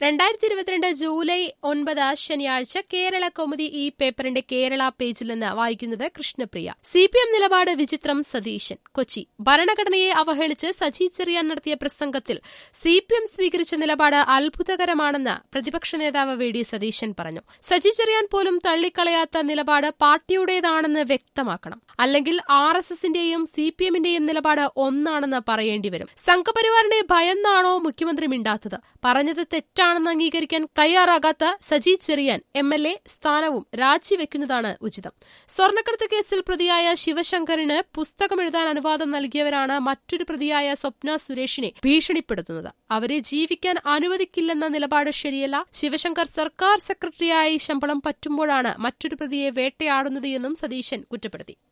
രണ്ടായിരത്തി ഇരുപത്തിരണ്ട് ജൂലൈ ഒൻപത് ശനിയാഴ്ച കേരള കൗമുദി ഈ പേപ്പറിന്റെ കേരള പേജിൽ നിന്ന് വായിക്കുന്നത് കൃഷ്ണപ്രിയ സി പി എം നിലപാട് വിചിത്രം സതീശൻ കൊച്ചി ഭരണഘടനയെ അവഹേളിച്ച് സജി ചെറിയാൻ നടത്തിയ പ്രസംഗത്തിൽ സി പി എം സ്വീകരിച്ച നിലപാട് അത്ഭുതകരമാണെന്ന് പ്രതിപക്ഷ നേതാവ് വി ഡി സതീശൻ പറഞ്ഞു സജി ചെറിയാൻ പോലും തള്ളിക്കളയാത്ത നിലപാട് പാർട്ടിയുടേതാണെന്ന് വ്യക്തമാക്കണം അല്ലെങ്കിൽ ആർ എസ് എസിന്റെയും സി പി എമ്മിന്റെയും നിലപാട് ഒന്നാണെന്ന് പറയേണ്ടി വരും സംഘപരിവാറിനെ ഭയന്നാണോ മുഖ്യമന്ത്രി മിണ്ടാത്തത് പറഞ്ഞത് തെറ്റാണെന്ന് അംഗീകരിക്കാൻ തയ്യാറാകാത്ത Saji Cherian M L A സ്ഥാനവും രാജിവെക്കുന്നതാണ് ഉചിതം സ്വർണ്ണക്കടത്ത് കേസിൽ പ്രതിയായ ശിവശങ്കറിന് പുസ്തകമെഴുതാൻ അനുവാദം നൽകിയവരാണ് മറ്റൊരു പ്രതിയായ സ്വപ്ന സുരേഷിനെ ഭീഷണിപ്പെടുത്തുന്നത് അവരെ ജീവിക്കാൻ അനുവദിക്കില്ലെന്ന നിലപാട് ശരിയല്ല ശിവശങ്കർ സർക്കാർ സെക്രട്ടറിയായി ശമ്പളം പറ്റുമ്പോഴാണ് മറ്റൊരു പ്രതിയെ വേട്ടയാടുന്നത് എന്നും സതീശൻ കുറ്റപ്പെടുത്തി